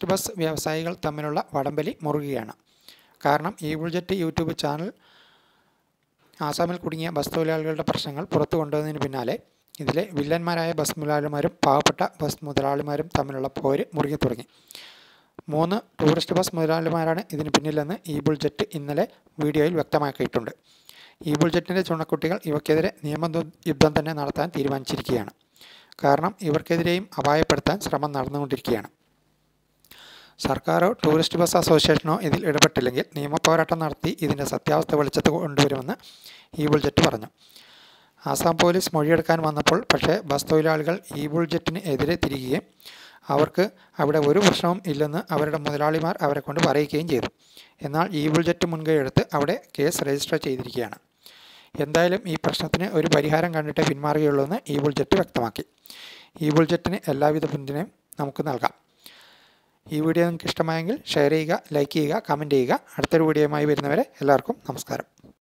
bus വ്യവസായികൾ തമ്മിലുള്ള വടംവലി മുറുകുകയാണ് കാരണം ഈ ബുൾജറ്റ് യൂട്യൂബ് ചാനൽ ആസാമിൽ കുടുങ്ങിയ ബസ് തൊഴിലാളികളുടെ പ്രശ്നങ്ങൾ പുറത്തു കൊണ്ടുവന്നതിന് പിന്നാലെ ഇതിലെ വില്ലന്മാരായ ബസ് മുതലാളിമാരും പാവപ്പെട്ട ബസ് മുതലാളിമാരും തമ്മിലുള്ള പോര് മുറുകി തുടങ്ങി മൂന്ന് ടൂറിസ്റ്റ് ബസ് മുതലാളിമാരാണ് ഇതിന് പിന്നിലെന്ന് ഈ ബുൾജറ്റ് ഇന്നലെ വീഡിയോയിൽ വ്യക്തമാക്കിയിട്ടുണ്ട് ഈ ബുൾജറ്റിൻ്റെ ചുണക്കുട്ടികൾ ഇവയ്ക്കെതിരെ നിയമ യുദ്ധം തന്നെ നടത്താൻ തീരുമാനിച്ചിരിക്കുകയാണ് കാരണം ഇവർക്കെതിരെയും അപായപ്പെടുത്താൻ ശ്രമം നടന്നുകൊണ്ടിരിക്കുകയാണ് സർക്കാരോ ടൂറിസ്റ്റ് ബസ് അസോസിയേഷനോ ഇതിൽ ഇടപെട്ടില്ലെങ്കിൽ നിയമപോരാട്ടം നടത്തി ഇതിൻ്റെ സത്യാവസ്ഥ വെളിച്ചത്ത് കൊണ്ടുവരുമെന്ന് ഈ ബുൾജറ്റ് പറഞ്ഞു ആസാം പോലീസ് മൊഴിയെടുക്കാൻ വന്നപ്പോൾ പക്ഷേ ബസ് തൊഴിലാളികൾ ഈ ബുൾജറ്റിന് എതിരെ തിരികുകയും അവർക്ക് അവിടെ ഒരു പ്രശ്നവും ഇല്ലെന്ന് അവരുടെ മുതലാളിമാർ അവരെ കൊണ്ട് പറയിക്കുകയും ചെയ്തു എന്നാൽ ഈ ബുൾജറ്റ് മുൻകൈ എടുത്ത് അവിടെ കേസ് രജിസ്റ്റർ ചെയ്തിരിക്കുകയാണ് എന്തായാലും ഈ പ്രശ്നത്തിന് ഒരു പരിഹാരം കണ്ടിട്ടേ പിന്മാറുകയുള്ളൂ എന്ന് ഈ ബുൾജറ്റ് വ്യക്തമാക്കി ഈ ബുൾജറ്റിന് എല്ലാവിധ പിന്തുണയും നമുക്ക് നൽകാം ഈ വീഡിയോ നിങ്ങൾക്ക് ഇഷ്ടമായെങ്കിൽ ഷെയർ ചെയ്യുക ലൈക്ക് ചെയ്യുക കമൻറ്റ് ചെയ്യുക അടുത്തൊരു വീഡിയോയുമായി വരുന്നവരെ എല്ലാവർക്കും നമസ്കാരം